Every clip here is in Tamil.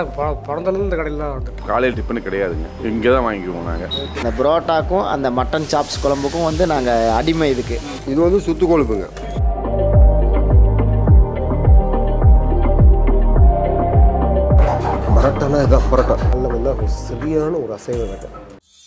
நான் பிற- பிறந்ததுலேருந்து இந்த கடையில் தான் வந்துட்டு காலையில் டிஃபனு கிடையாதுங்க இங்கே தான் வாங்கிக்குவோம் நாங்கள் இந்த புரோட்டாக்கும் அந்த மட்டன் சாப்ஸ் குழம்புக்கும் வந்து நாங்கள் அடிமை இதுக்கு இது வந்து சுத்து கொழுப்புங்க பரோட்டானா இதான் பரோட்டா நல்ல வந்து சரியான ஒரு அசைவம் இருக்கும்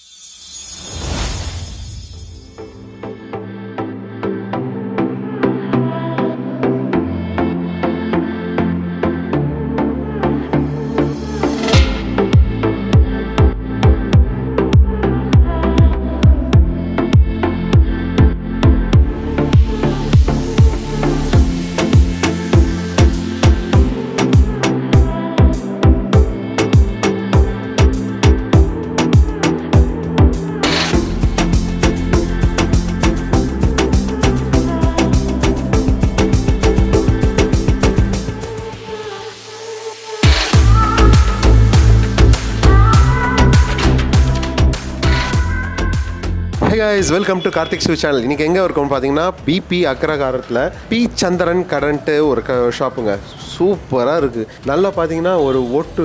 hey guys welcome to Karthik shoe channel இன்றைக்கி எங்கே இருக்கோம்னு பார்த்தீங்கன்னா பிபி அக்ரகாரத்தில் பி சந்திரன் கரண்ட்டு ஒரு க ஷாப்புங்க சூப்பராக இருக்குது நல்லா பார்த்தீங்கன்னா ஒரு ஓட்டு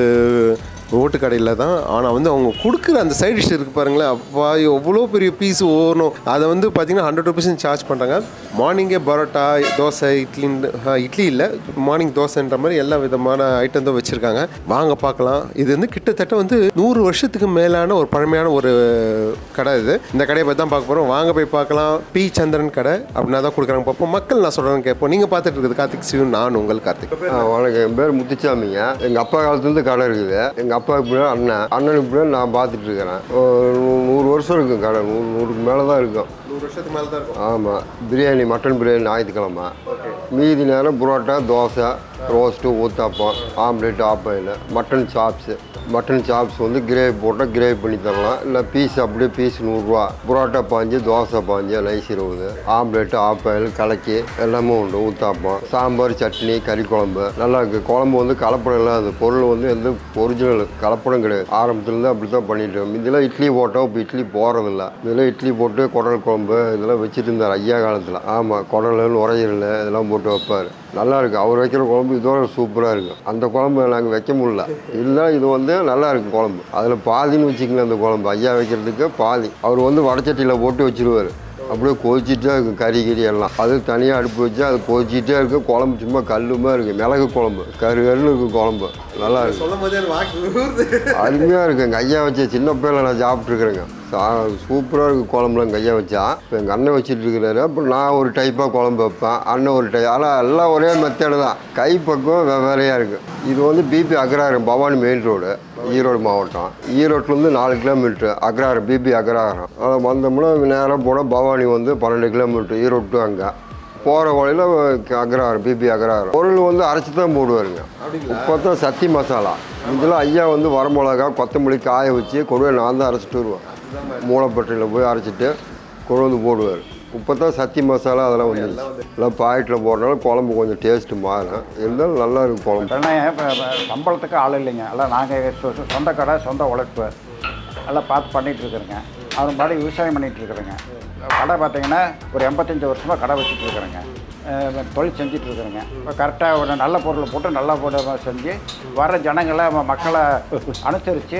ஓட்டு கடையில் தான் ஆனால் வந்து அவங்க கொடுக்குற அந்த சைட் டிஷ் இருக்குது பாருங்களேன் அப்பா எவ்வளோ பெரிய பீஸ் ஓடணும் அதை வந்து பார்த்தீங்கன்னா ஹண்ட்ரட் ருபீஸ் சார்ஜ் பண்ணுறாங்க மார்னிங்கே பரோட்டா தோசை இட்லி இட்லி இல்லை மார்னிங் தோசைன்ற மாதிரி எல்லா விதமான ஐட்டம் தான் வச்சுருக்காங்க வாங்க பார்க்கலாம் இது வந்து கிட்டத்தட்ட வந்து நூறு வருஷத்துக்கு மேலான ஒரு பழமையான ஒரு கடை இது இந்த கடையை பற்றி தான் பார்க்க போகிறோம் வாங்க போய் பார்க்கலாம் பி சந்திரன் கடை அப்படின்னா தான் கொடுக்குறாங்க பார்ப்போம் மக்கள் நான் சொல்கிறேன்னு கேட்போம் நீங்கள் பார்த்துட்டு இருக்குது கார்த்திக் சிவன் நான் உங்கள் கார்த்திக் ஆ, வணக்கம் என் பேர் முத்துச்சாமிங்க எங்கள் அப்பா காலத்துலேருந்து கடை இருக்குது எங்கள் அப்பாவுக்கு பின்னாடி அண்ணன் அண்ணனுக்கு பின்னாடி நான் பார்த்துட்டு இருக்கிறேன் ஒரு நூ- நூறு வருஷம் இருக்கும் கடை நூறு நூறுக்கு மேலே தான் இருக்கும் நூறு வருஷத்துக்கு மேலே தான் இருக்கும் ஆமாம் பிரியாணி மட்டன் பிரியாணி ஞாயிற்றுக்கிழமை மீதி நேரம் parotta dosa roast uttapam omelette half boil mutton chops mutton chops வந்து கிரேவி போட்டால் கிரேவி பண்ணி தரலாம் இல்லை பீஸ் அப்படியே பீஸ் நூறுரூவா புரோட்டா பாஞ்சு தோசை பாஞ்சு நைஸ் இருபது ஆம்லேட்டு ஆப்பாயில் கலக்கி எல்லாமே உண்டு ஊத்தாப்பம் சாம்பார் சட்னி கறி குழம்பு நல்லா இருக்குது குழம்பு வந்து கலப்படம் இல்லாத பொருள் வந்து எந்த ஒரிஜினல் கலப்படம் கிடையாது ஆரம்பத்துலேருந்து அப்படி தான் பண்ணிட்டு இருக்கோம் இதெல்லாம் இட்லி போட்டோம் இப்போ இட்லி போகிறதில்ல இதெல்லாம் இட்லி போட்டு குடல் குழம்பு இதெல்லாம் வச்சுட்டு இருந்தார் ஐயா காலத்தில் ஆமாம் குடல் நுரையீரல் இதெல்லாம் போட்டு வைப்பார் நல்லா இருக்கு அவர் வைக்கிற குழம்பு இதோட சூப்பராக இருக்கும் அந்த குழம்பு நாங்கள் வைக்க முடியல இல்லை இது வந்து நல்லா இருக்கு குழம்பு அதில் பாதின்னு வச்சுக்கல அந்த குழம்பு ஐயா வைக்கிறதுக்கு பாதி அவர் வந்து வடச்சட்டியில் போட்டு வச்சிருவார் அப்படியே கொதிச்சிட்டே இருக்கும் கறி கறி எல்லாம் அது தனியாக அடுப்பு வச்சு அது கொதிச்சிட்டே இருக்கு குழம்பு சும்மா கல்லுமா இருக்குது மிளகு குழம்பு கரு கருன்னு இருக்கும் குழம்பு நல்லா இருக்கு சொல்லும் போதே வாங்கி அருமையாக இருக்குது எங்கள் ஐயா வச்ச சின்ன பிள்ளைல நான் சாப்பிட்ருக்குறேங்க சா சூப்பராக இருக்குது குழம்புலாம் எங்கள் ஐயா வச்சா இப்போ எங்கள் அண்ணன் வச்சுட்டு இருக்கிறாரு அப்புறம் நான் ஒரு டைப்பாக குழம்பு வைப்பேன் அண்ணன் ஒரு டைப் ஆனால் எல்லாம் ஒரே மெத்தேடு தான் கை பக்கம் வெவ்வேறையாக இருக்குது இது வந்து BP Agraharam Bhavani main road Erode மாவட்டம் ஈரோட்லேருந்து நாலு கிலோமீட்ரு அக்ராரம் பிபி அக்ராரம் அதில் வந்தோம்னா நேராக போனால் பவானி வந்து பன்னெண்டு கிலோமீட்ரு ஈரோடு to அங்கே போகிற வழியில் அக்ரஹாரம் பிபி அக்ரஹாரம் பொருள் வந்து அரைச்சி தான் போடுவாருங்க இப்போ தான் சத்தி மசாலா இதெல்லாம் ஐயா வந்து வரமிளகா கொத்தமல்லி காய வச்சு கொண்டு போய் நான் தான் அரைச்சிட்டு வருவேன் மூளைப்பட்டியில் போய் அரைச்சிட்டு கொண்டு வந்து போடுவார் இப்போ தான் சத்தி மசாலா அதெல்லாம் வந்துருச்சு எல்லாம் பாக்கெட்டில் போடுறனால குழம்பு கொஞ்சம் டேஸ்ட்டு மாறும் இருந்தாலும் நல்லா இருக்கும் குழம்பு உடனே இப்போ சம்பளத்துக்கு ஆள் இல்லைங்க எல்லாம் நாங்கள் சொந்த கடை சொந்த உழைப்பு எல்லாம் பார்த்து பண்ணிகிட்டு இருக்கிறேங்க அவர் பாடி விவசாயம் பண்ணிகிட்டு இருக்கிறேங்க கடை பார்த்தீங்கன்னா ஒரு எண்பத்தஞ்சு வருஷமாக கடை வச்சுட்டு இருக்கிறேங்க அஹ் தொழில் செஞ்சுட்டு இருக்கிறேங்க இப்போ கரெக்டாக ஒரு நல்ல பொருளை போட்டு நல்ல பொருளை செஞ்சு வர ஜனங்களை ம- மக்களை அனுசரித்து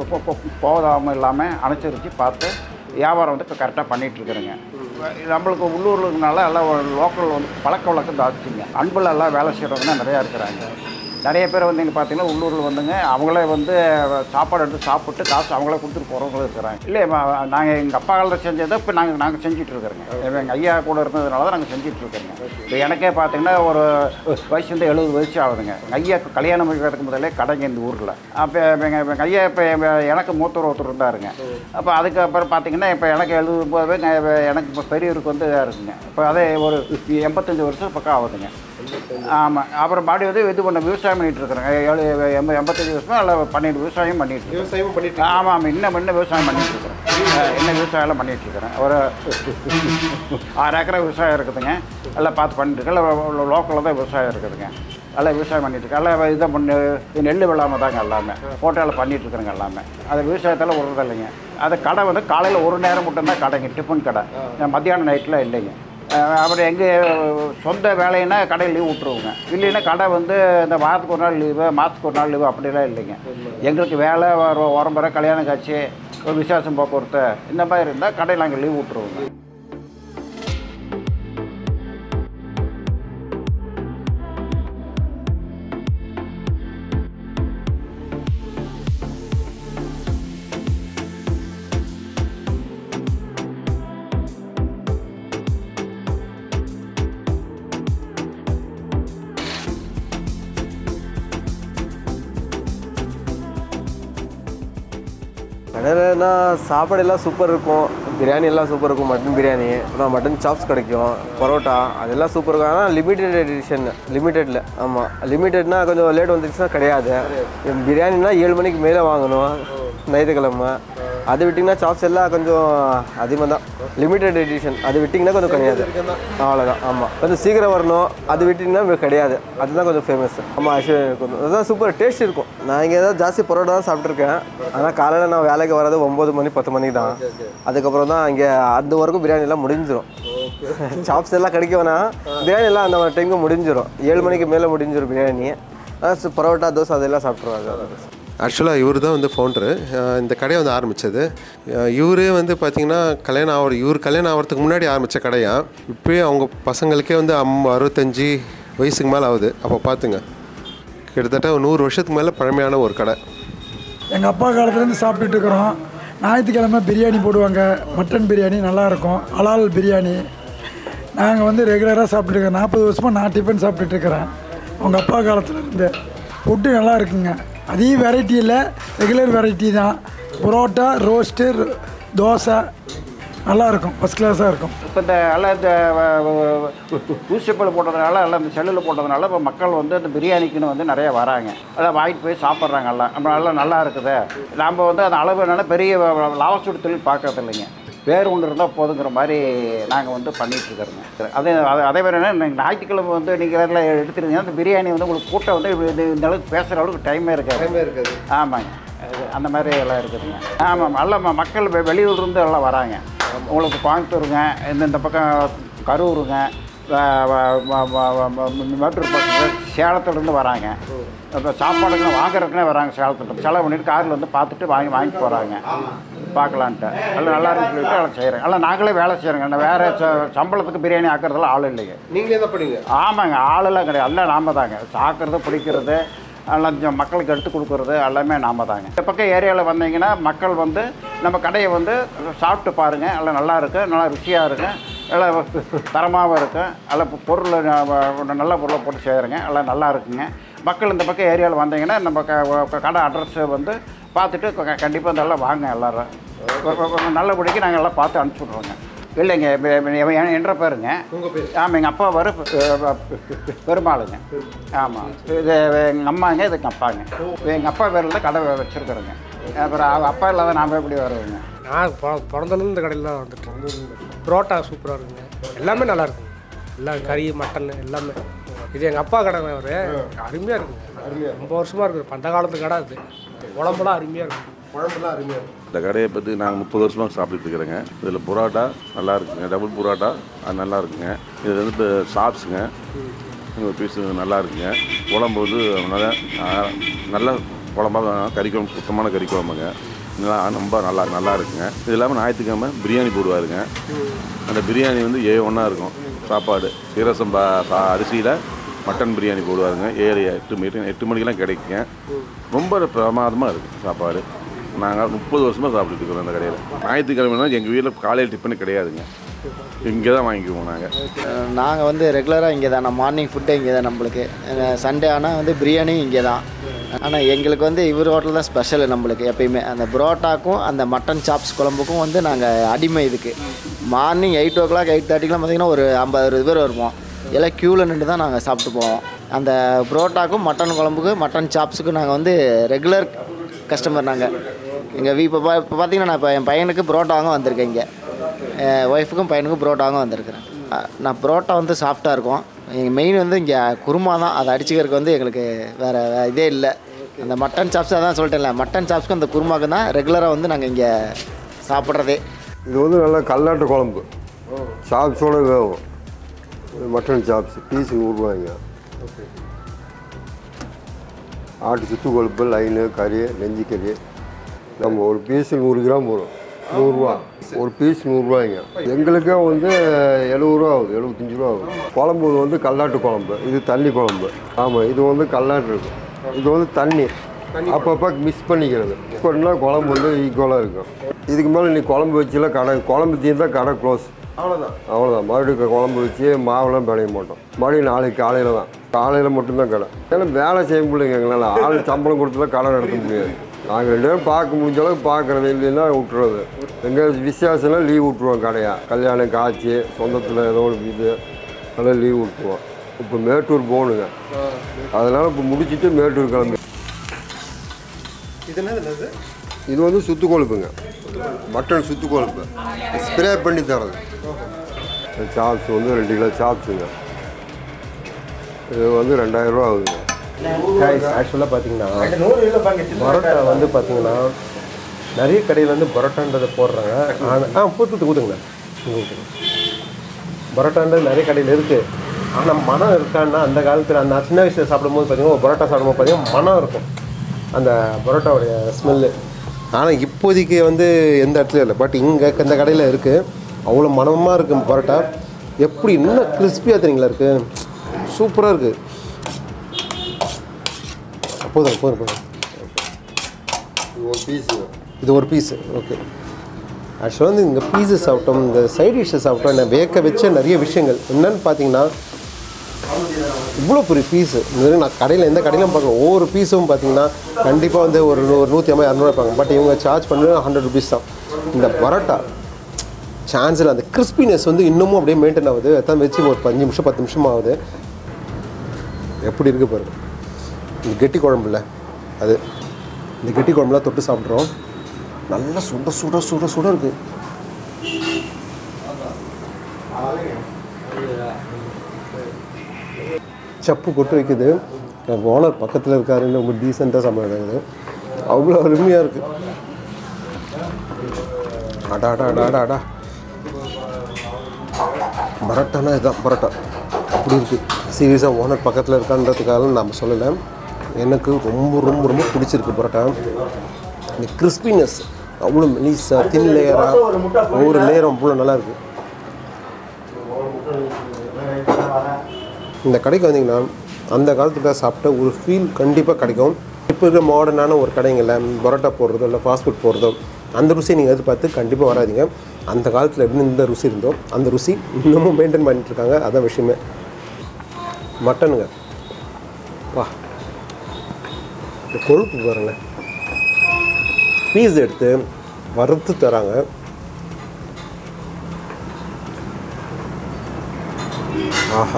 போதாமல் இல்லாமல் அனுசரித்து பார்த்து வியாபாரம் வந்து இப்போ கரெக்டாக பண்ணிகிட்டு இருக்கிறேங்க நம்மளுக்கு உள்ளூர்னால எல்லாம் லோக்கல் வந்து பழக்க வழக்கம் ஜாஸ்திங்க அன்பில் எல்லாம் வேலை செய்கிறவங்க நிறையா இருக்கிறாங்க நிறைய பேர் வந்து இங்கே பார்த்தீங்கன்னா உள்ளூரில் வந்துங்க அவங்களே வந்து சாப்பாடு எடுத்து சாப்பிட்டு காசு அவங்களே கொடுத்துட்டு போகிறவங்களும் இருக்கிறாங்க இல்லை நாங்கள் எங்கள் அப்பா காலத்தில் செஞ்சதை இப்போ நாங்கள் நாங்கள் செஞ்சுட்டு இருக்கிறோங்க எங்கள் ஐயா கூட இருந்ததுனால தான் நாங்கள் செஞ்சுட்டு இருக்கிறோங்க இப்போ எனக்கே பார்த்தீங்கன்னா ஒரு வயசு வந்து எழுபது வயசு ஆகுதுங்க எங்கள் ஐயா கல்யாணம் முடிக்கிறதுக்கு முதல்ல கடைங்க இந்த ஊரில் அப்போ எங்கள் எங்கள் ஐயா இப்போ எனக்கு மூத்தர் ஒருத்தர் இருந்தாருங்க அப்போ அதுக்கப்புறம் பார்த்தீங்கன்னா இப்போ எனக்கு எழுபது போது எனக்கு இப்போ பெரியவருக்கு வந்து இதா இருக்குங்க இப்போ அதே ஒரு எண்பத்தஞ்சு வருஷம் பக்கம் ஆகுதுங்க ஆமாம் அப்புறம் பாடி வந்து இது பண்ண விவசாயம் பண்ணிட்டு இருக்கிறேங்க ஏழு எண்ப எண்பத்தஞ்சு வருஷமா எல்லாம் பண்ணிட்டு விவசாயம் பண்ணிட்டு இருக்கேன் விவசாயமும் பண்ணிட்டு ஆமாம் ஆமாம் இன்னும் இன்னும் விவசாயம் பண்ணிட்டு இருக்கிறேன் அஹ் இன்னும் விவசாயம்லாம் பண்ணிட்டு இருக்கிறேன் ஒரு ஆறு ஏக்கரை விவசாயம் இருக்குதுங்க எல்லாம் பார்த்து பண்ணிட்டு இருக்கேன் எல்லாம் லோக்கலில் தான் விவசாயம் இருக்குதுங்க எல்லாம் விவசாயம் பண்ணிட்டு இருக்கேன் எல்லாம் இதை பண்ணு இது நெல் வெள்ளாமல் தாங்க எல்லாமே ஃபோட்டோவில் பண்ணிட்டு இருக்கிறேங்க எல்லாமே அது விவசாயத்தில் விடுறது இல்லைங்க அது கடை வந்து காலையில் ஒரு நேரம் மட்டும்தான் கடைங்க டிஃபன் கடை மத்தியானம் நைட்டில் இல்லைங்க அஹ் அப்புறம் எங்கள் சொந்த வேலைன்னா கடை லீவ் விட்ருவோங்க இல்லைன்னா கடை வந்து இந்த வாரத்துக்கு ஒரு நாள் லீவு மாதத்துக்கு ஒரு நாள் லீவு அப்படிலாம் இல்லைங்க எங்களுக்கு வேலை வர உரம்பரை கல்யாணம் காட்சி ஒரு விசேஷம் போக்குவரத்து இந்த மாதிரி இருந்தால் கடையில் நாங்கள் லீவ் விட்ருவோங்க கடையிலனா சாப்பாடு எல்லாம் சூப்பர் இருக்கும் பிரியாணி எல்லாம் சூப்பர் இருக்கும் மட்டன் பிரியாணி அப்புறம் மட்டன் சாப்ஸ் கிடைக்கும் பரோட்டா அதெல்லாம் சூப்பர் இருக்கும் ஆனால் லிமிடெட் எடிஷன் லிமிட்டெடில் ஆமாம் லிமிட்டெட்னா கொஞ்சம் லேட் வந்துருச்சுன்னா கிடையாது பிரியாணினா ஏழு மணிக்கு மேலே வாங்கணும் ஞாயிற்றுக்கிழமை அது விட்டிங்கன்னா சாப்ஸ் எல்லாம் கொஞ்சம் அதிகமாக தான் லிமிட்டெட் எடிஷன் அது விட்டிங்கன்னா கொஞ்சம் கிடையாது அவ்வளோதான் ஆமாம் கொஞ்சம் சீக்கிரம் வரணும் அது விட்டிங்கன்னா கிடையாது அதுதான் கொஞ்சம் ஃபேமஸ் ஆமாம் கொஞ்சம் அதுதான் சூப்பர் டேஸ்ட் இருக்கும் நான் இங்கே ஏதாவது ஜாஸ்தி பரோட்டா தான் சாப்பிட்ருக்கேன் ஆனால் காலையில் நான் வேலைக்கு வர்றது ஒம்பது மணி பத்து மணிக்கு தான் அதுக்கப்புறம் தான் இங்கே அந்த வரைக்கும் பிரியாணி எல்லாம் முடிஞ்சிடும் சாப்ஸ் எல்லாம் கிடைக்க வேணாம் பிரியாணி எல்லாம் அந்த டைமுக்கு முடிஞ்சிடும் ஏழு மணிக்கு மேலே முடிஞ்சிடும் பிரியாணி ஆனால் சு- பரோட்டா தோசை அதெல்லாம் சாப்பிட்ருவாங்க ஆக்சுவலாக இவர் தான் வந்து ஃபவுண்டரு இந்த கடையை வந்து ஆரம்பித்தது இவரே வந்து பார்த்திங்கன்னா கல்யாணம் ஆகிற இவர் கல்யாணம் ஆகிறதுக்கு முன்னாடி ஆரம்பித்த கடையா இப்போயே அவங்க பசங்களுக்கே வந்து அம் அறுபத்தஞ்சி வயசுக்கு மேலே ஆகுது அப்போ பார்த்துங்க கிட்டத்தட்ட ஒரு நூறு வருஷத்துக்கு மேலே பழமையான ஒரு கடை எங்கள் அப்பா காலத்துலேருந்து சாப்பிட்டுட்டு இருக்கிறோம் ஞாயிற்றுக்கிழமை பிரியாணி போடுவாங்க மட்டன் பிரியாணி நல்லாயிருக்கும் ஹலால் பிரியாணி நாங்கள் வந்து ரெகுலராக சாப்பிட்டுட்டு இருக்கோம் நாற்பது வருஷமாக நான் டிஃபன் சாப்பிட்டுட்டு இருக்கிறேன் உங்கள் அப்பா காலத்துலேருந்து ஃபுட்டு நல்லா இருக்குங்க அதிக வெரைட்டி இல்லை ரெகுலர் வெரைட்டி தான் புரோட்டா ரோஸ்ட்டு தோசை நல்லா இருக்கும் ஃபஸ்ட் கிளாஸாக இருக்கும் இப்போ இந்த எல்லாம் இந்த ஊசிப்பல் போட்டதுனால எல்லாம் இந்த செல்லில் போட்டதுனால இப்போ மக்கள் வந்து இந்த பிரியாணிக்குன்னு வந்து நிறைய வராங்க அதான் வாங்கிட்டு போய் சாப்பிட்றாங்க எல்லாம் நம்ம நல்லா நல்லா இருக்குது நாம் வந்து அந்த அளவு என்னன்னா பெரிய லாபசூடு தொழில் பார்க்கறது இல்லைங்க வேறு ஒன்று இருந்தால் போதுங்கிற மாதிரி நாங்கள் வந்து பண்ணிட்டு இருக்கிறோங்க அதே அதே- அதே மாதிரி என்ன இன்னைக்கு ஞாயிற்றுக்கிழமை வந்து நீங்கள் எல்லாம் எடுத்துருந்தீங்கன்னா இந்த பிரியாணி வந்து உங்களுக்கு கூட்டம் வந்து இப்படி இந்த இந்த அளவுக்கு பேசுகிற அளவுக்கு டைமே இருக்காது ஆமாங்க அது அந்த மாதிரி எல்லாம் இருக்குதுங்க ஆமாம் நல்ல ம- மக்கள் வெ- வெளியூர்லேருந்து எல்லாம் வராங்க உங்களுக்கு கோயம்புத்தூருங்க இந்த இந்த பக்கம் கரூருங்க வ- வ- வ- வ- வ- வ- மேட்டூர் பக்கம் சேலத்துலேருந்து வராங்க இப்போ சாப்பாடுங்க வாங்குறதுக்குனே வராங்க சேலத்துல செலவு பண்ணிட்டு காரில் வந்து பார்த்துட்டு வாங்கி வாங்கிட்டு போகிறாங்க பார்க்கலான்ட்டு எல்லாம் நல்லா இருக்குன்னு சொல்லிட்டு எல்லாம் செய்கிறேன் எல்லாம் நாங்களே வேலை செய்கிறோங்க நான் வேறு ச- சம்பளத்துக்கு பிரியாணி ஆக்கிறதெல்லாம் ஆள் இல்லைங்க நீங்களே தான் பண்ணீங்க ஆமாங்க ஆளெல்லாம் கிடையாது எல்லாம் நாம தாங்க சாக்கிறது பிடிக்கிறது எல்லாம் கொஞ்சம் மக்களுக்கு எடுத்து கொடுக்குறது எல்லாமே நாம தாங்க இந்த பக்கம் ஏரியாவில் வந்தீங்கன்னா மக்கள் வந்து நம்ம கடையை வந்து சாப்பிட்டு பாருங்கள் எல்லாம் நல்லா இருக்கு நல்லா ருசியாக இருக்கு எல்லாம் தரமாகவும் இருக்கு எல்லாம் பொ- பொருள் ந- நல்ல பொருளை போட்டு செய்கிறேங்க எல்லாம் நல்லா இருக்குங்க மக்கள் இந்த பக்கம் ஏரியாவில் வந்தீங்கன்னா நம்ம க- கடை அட்ரஸ் வந்து பார்த்துட்டு கண்டிப்பாக இதெல்லாம் வாங்க எல்லோரும் நல்லபடிக்கு நாங்கள் எல்லாம் பார்த்து அனுப்பிச்சி விட்றோங்க இல்லைங்க இப்ப- இப்ப என் என்ற பேருங்க ஆமாம் எங்கள் அப்பா வர பெருமாளுங்க ஆமாம் இது எங்கள் அம்மாங்க இதுக்கு அப்பாங்க எங்கள் அப்பா பேரில் தான் கடை வச்சுருக்குறோங்க அப்புறம் அவ அப்பா இல்லாத நாம் எப்படி வருவேங்க நான் பொ- பிறந்ததுலேருந்து இந்த கடையில் தான் வந்துட்டேன் புரோட்டா சூப்பராக இருக்குங்க எல்லாமே நல்லா இருக்குங்க எல்லாம் கறி மட்டன் எல்லாமே இது எங்கள் அப்பா கடை அவர் அருமையாக இருக்குங்க ரொம்ப வருஷமாக இருக்குது பந்த காலத்து கடை அது குழம்புலாம் அருமையாக இருக்கும் குழம்புலாம் அருமையாக இருக்கும் இந்த கடையை பற்றி நாங்கள் முப்பது வருஷமாக சாப்பிட்டுட்டு இருக்கிறேங்க இதில் புரோட்டா நல்லா இருக்குங்க டபுள் புரோட்டா அது நல்லா இருக்குங்க இது வந்து இப்போ சாப்ஸுங்க ஒரு பீஸ் நல்லா இருக்குங்க குழம்பு வந்து நல்லா ஆ, நல்ல குழம்பா கறி குழம்பு சுத்தமான கறி குழம்புங்க நல்லா ரொம்ப நல்லா நல்லா இருக்குங்க இது இல்லாமல் ஞாயிற்றுக்கிழமை பிரியாணி போடுவாருங்க அந்த பிரியாணி வந்து ஏ ஒன்றா இருக்கும் சாப்பாடு சீரசம்பா சா அரிசியில் மட்டன் பிரியாணி போடுவாருங்க ஏழு எட்டு மணி எட்டு மணிக்கெல்லாம் கிடைக்குங்க ரொம்ப பிரமாதமாக இருக்குது சாப்பாடு நாங்கள் முப்பது வருஷமாக சாப்பிட்டுட்டு இருக்கிறோம் அந்த கடையில் ஞாயிற்றுக்கிழமைனா எங்கள் வீட்டில் காலையில் டிஃபனு கிடையாதுங்க இங்கே தான் வாங்கிக்குவோம் நாங்கள் நாங்கள் வந்து ரெகுலராக இங்கே தான் மார்னிங் ஃபுட்டே இங்கே தான் நம்மளுக்கு சண்டே ஆனால் வந்து பிரியாணி இங்கே தான் ஆனால் எங்களுக்கு வந்து இவர் ஹோட்டல் தான் ஸ்பெஷல் நம்மளுக்கு எப்பயுமே அந்த புரோட்டாக்கும் அந்த மட்டன் சாப்ஸ் குழம்புக்கும் வந்து நாங்கள் அடிமை இதுக்கு morning eight o'clock eight தேர்ட்டிக்கெலாம் பார்த்தீங்கன்னா ஒரு ஐம்பது அறுபது பேர் வருவோம் எல்லாம் க்யூவில் நின்று தான் நாங்கள் சாப்பிட்டு போவோம் அந்த புரோட்டாக்கும் மட்டன் குழம்புக்கும் மட்டன் சாப்ஸுக்கும் நாங்கள் வந்து ரெகுலர் கஸ்டமர் நாங்கள் எங்கள் வீ இப்போ பா இப்போ பார்த்தீங்கன்னா நான் இப்போ என் பையனுக்கு புரோட்டா வாங்க வந்திருக்கேன் இங்கே ஒய்ஃபுக்கும் பையனுக்கும் புரோட்டா வாங்க வந்திருக்கிறேன் அஹ் நான் புரோட்டா வந்து சாஃப்டாக இருக்கும் எங்கள் மெயின் வந்து இங்கே குருமா தான் அதை அடிச்சுக்கிறதுக்கு வந்து எங்களுக்கு வேறு இதே இல்லை அந்த மட்டன் சாப்ஸ் அதான் சொல்லிட்டேன்ல மட்டன் சாப்ஸ்க்கும் அந்த குருமாக்கு தான் ரெகுலராக வந்து நாங்கள் இங்கே சாப்பிட்றதே இது வந்து நல்லா கல்லாட்டு குழம்பு சாப்ஸோட வேகும் மட்டன் சாப்ஸ் பீஸ் நூறுரூவாய்ங்க ஆட்டு சுத்து கொழுப்பு லைனு கறி நெஞ்சு கறி நம்ம ஒரு பீஸ் நூறு கிராம் வரும் நூறுரூவா ஒரு பீஸ் நூறுரூவாய்ங்க எங்களுக்கே வந்து எழுபது ரூபா ஆகுது எழுபத்தஞ்சி ரூபா ஆகுது குழம்பு வந்து கல்லாட்டு குழம்பு இது தண்ணி குழம்பு ஆமாம் இது வந்து கல்லாட்டு இருக்கும் இது வந்து தண்ணி அப்பப்போ மிக்ஸ் பண்ணிக்கிறது இப்போனா குழம்பு வந்து ஈக்குவலாக இருக்கும் இதுக்கு மேலே நீ குழம்பு வச்சுல கடை குழம்பு தீர்ந்தா கடை க்ளோஸ் அவ்வளோதான் அவ்வளோதான் மறுபடியும் குழம்பு வச்சு மாவுலாம் பிணைய மாட்டோம் மறுபடியும் நாளைக்கு காலையில் தான் காலையில் மட்டும்தான் கடை ஏன்னா வேலை செய்ய முடியலைங்க எங்களால் ஆள் சம்பளம் கொடுத்துலாம் கடை நடத்த முடியாது நாங்கள் ரெண்டு பேரும் பார்க்க முடிஞ்ச அளவுக்கு பார்க்குறது இல்லைன்னா விட்டுறது எங்கள் விசேஷம்லாம் லீவ் விட்ருவோம் கடையாக கல்யாணம் காட்சி சொந்தத்தில் ஏதோ ஒரு இது அதெல்லாம் லீவ் விட்ருவோம் இப்போ மேட்டூர் போகணுங்க அதனால் இப்போ முடிச்சிட்டு மேட்டூர் கிளம்பி இது என்னது என்னது இது வந்து சுத்து கொழுப்புங்க மட்டன் சுத்து கொழுப்பு ஸ்ப்ரே பண்ணி தரது சாப்ஸ் வந்து ரெண்டு கிலோ சாப்ஸுங்க இது வந்து ரெண்டாயிரம் ரூபா ஆகுதுங்க கைஸ் ஆக்சுவலாக பார்த்தீங்கன்னா பரோட்டா வந்து பார்த்தீங்கன்னா நிறைய கடையில் வந்து பரோட்டான்றதை போடுறாங்க ஆனா- ஆ பூத்துட்டு ஊதுங்க ஊற்றுங்க பரோட்டான்றது நிறைய கடையில் இருக்குது ஆனால் மனம் இருக்கான்னா அந்த காலத்தில் அந்த சின்ன வயசில் சாப்பிடும்போது பார்த்தீங்கன்னா ஒரு பரோட்டா சாப்பிடும்போது பார்த்தீங்கன்னா மனம் இருக்கும் அந்த பரோட்டாவுடைய ஸ்மெல்லு ஆனால் இப்போதைக்கு வந்து எந்த இடத்துலையும் இல்லை பட் இங்கே இந்த கடையில் இருக்குது அவ்வளோ மனமாக இருக்குது பரோட்டா எப்படி இன்னும் கிறிஸ்பியாக தெரியுங்களா இருக்குது சூப்பராக இருக்குது போதும் போதும் போதும் இது ஒரு பீஸுங்க இது ஒரு பீஸு ஓகே ஆக்சுவலாக வந்து இங்கே பீஸு சாப்பிட்டோம் இந்த சைட் டிஷ்ஷை சாப்பிட்டோம் என்ன வேக்க வச்ச நிறைய விஷயங்கள் என்னன்னு பார்த்தீங்கன்னா இவ்வளோ பெரிய பீஸு இது நான் கடையில் எந்த கடையிலும் பார்க்கல ஒவ்வொரு பீஸும் பார்த்தீங்கன்னா கண்டிப்பாக வந்து ஒரு நூறு நூற்றி ஐம்பது இரநூறுவா இருப்பாங்க பட் இவங்க சார்ஜ் பண்ணுறது ஹண்ட்ரட் ருபீஸ் தான் இந்த பரோட்டா சான்ஸில் அந்த கிறிஸ்பினஸ் வந்து இன்னமும் அப்படியே மெயின்டைன் ஆகுது அதான் வச்சு ஒரு அஞ்சு நிமிஷம் பத்து நிமிஷம் ஆகுது எப்படி இருக்கு பாருங்க இந்த கெட்டி குழம்புல அது இந்த கெட்டி குழம்புலாம் தொட்டு சாப்பிட்றோம் நல்லா சுட சுட சுட சுட இருக்கு சப்பு கொட்டு வைக்குது ஓனர் பக்கத்தில் இருக்காருன்னு ரொம்ப டீசெண்டாக சமைக்கிறது அவ்வளோ அருமையாக இருக்குது அடா அடா அடா அடா அடா பரோட்டானா இதுதான் பரோட்டா அப்படி இருக்குது சீரியஸாக ஓனர் பக்கத்தில் இருக்கான்றதுக்காக நம்ம சொல்லலை எனக்கு ரொம்ப ரொம்ப ரொம்ப பிடிச்சிருக்கு பரோட்டா இந்த கிறிஸ்பினஸ் அவ்வளோ மெலிசா தின் லேயராக ஒவ்வொரு லேயரும் அவ்வளோ நல்லா இருக்குது இந்த கடைக்கு வந்தீங்கன்னா அந்த காலத்தில் சாப்பிட்ட ஒரு ஃபீல் கண்டிப்பாக கிடைக்கும் இப்போ இருக்கிற மாடர்னான ஒரு கடைங்கள பரோட்டா போடுறதோ இல்லை ஃபாஸ்ட் ஃபுட் போடுறதோ அந்த ருசியை நீங்கள் எதிர்பார்த்து கண்டிப்பாக வராதீங்க அந்த காலத்தில் எப்படி இந்த ருசி இருந்தோ அந்த ருசி இன்னமும் மெயின்டைன் பண்ணிட்டு இருக்காங்க அதான் விஷயமே மட்டனுங்க வா இந்த கொழுப்பு பாருங்க பீஸ் எடுத்து வறுத்து தராங்க ஆஹா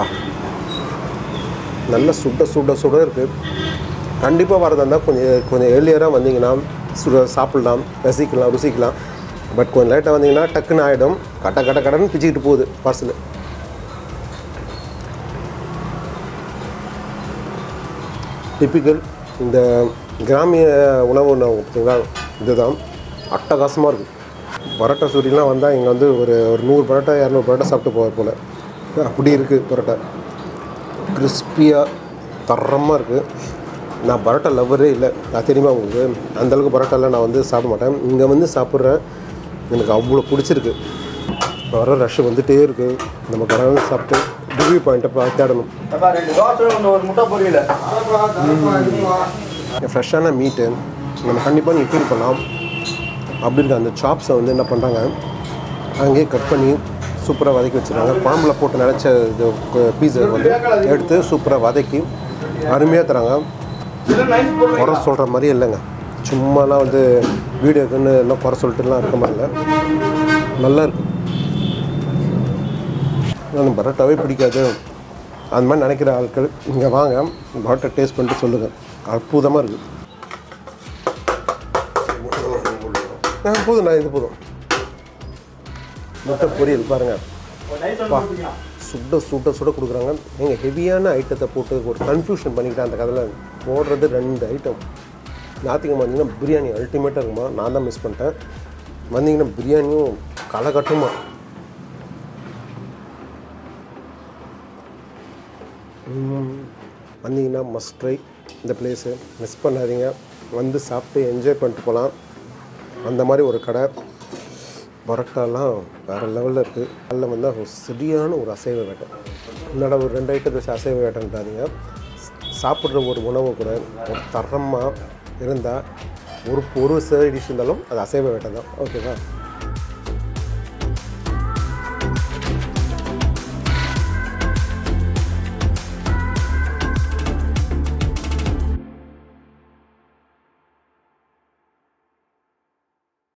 நல்ல சுட சுட சுட இருக்குது கண்டிப்பாக வரதா இருந்தால் கொஞ்சம் கொஞ்சம் ஏர்லியராக வந்தீங்கன்னா சுட சாப்பிட்லாம் ரசிக்கலாம் ருசிக்கலாம் பட் கொஞ்சம் லேட்டாக வந்தீங்கன்னா டக்குன்னு ஆகிடும் கட்ட கட்ட கடன்னு பிச்சுக்கிட்டு போகுது பார்சல் டிப்பிக்கல் இந்த கிராமிய உணவு உணவு பார்த்தீங்களா இதுதான் அட்டகாசமாக இருக்குது பரோட்டா சூரியெலாம் வந்தால் இங்கே வந்து ஒரு ஒரு நூறு பரோட்டா இரநூறு பரோட்டா சாப்பிட்டு போவார் போல் அப்படி இருக்குது பரோட்டா கிறிஸ்பியாக தரமாக இருக்குது நான் பரோட்டா லவ்வரே இல்லை அது தெரியுமா உங்களுக்கு அந்தளவுக்கு பரோட்டாலாம் நான் வந்து சாப்பிட மாட்டேன் இங்கே வந்து சாப்பிட்றேன் எனக்கு அவ்வளோ பிடிச்சிருக்கு வர ரஷ் வந்துகிட்டே இருக்குது நம்ம கடை சாப்பிட்டு டிகிரி பாயிண்ட்டை பார்த்து தேடணும் ஃப்ரெஷ்ஷான மீட்டு நம்ம கண்டிப்பாக நீங்கள் ஃபீல் பண்ணலாம் அப்படி இருக்க அந்த சாப்ஸை வந்து என்ன பண்ணுறாங்க அங்கேயே கட் பண்ணி சூப்பராக வதக்கி வச்சுருக்காங்க குழம்புல போட்டு நினச்ச இது பீஸை வந்து எடுத்து சூப்பராக வதக்கி அருமையாக தராங்க குறை சொல்கிற மாதிரி இல்லைங்க சும்மாலாம் வந்து வீடியோக்குன்னு இன்னும் குறை சொல்லிட்டுலாம் இருக்க மாதிரி இல்லை நல்லா இருக்கு எனக்கு பரோட்டாவே பிடிக்காது அந்த மாதிரி நினைக்கிற ஆட்கள் இங்கே வாங்க பரோட்டா டேஸ்ட் பண்ணிட்டு சொல்லுங்கள் அற்புதமாக இருக்குது ஆ போதும் நான் இது போதும் முட்டை பொரியல் பாருங்கள் பா சுட சுட சுட கொடுக்குறாங்க நீங்கள் ஹெவியான ஐட்டத்தை போட்டு ஒரு கன்ஃபியூஷன் பண்ணிக்கிட்டேன் அந்த கதையில் போடுறது ரெண்டு ஐட்டம் ஞாத்திக்கிழமை வந்தீங்கன்னா பிரியாணி அல்டிமேட்டாக இருக்குமா நான் தான் மிஸ் பண்ணிட்டேன் வந்தீங்கன்னா பிரியாணியும் களை கட்டுமா ம், வந்தீங்கன்னா மஸ்ட் ட்ரை இந்த பிளேஸு மிஸ் பண்ணாதீங்க வந்து சாப்பிட்டு என்ஜாய் பண்ணிட்டு போகலாம் அந்த மாதிரி ஒரு கடை பரோட்டாலாம் வேறு லெவலில் இருக்குது அதில் வந்து ஒரு சரியான ஒரு அசைவ வேட்டம் என்னடா ஒரு ரெண்டு ஐட்டத்தை வச்சு அசைவ வேட்டன்றாதீங்க சாப்பிட்ற ஒரு உணவு கூட ஒரு தரமாக இருந்தால் ஒரு ஒரு சைடிஷ் இருந்தாலும் அது அசைவ வேட்டை தான் ஓகேவா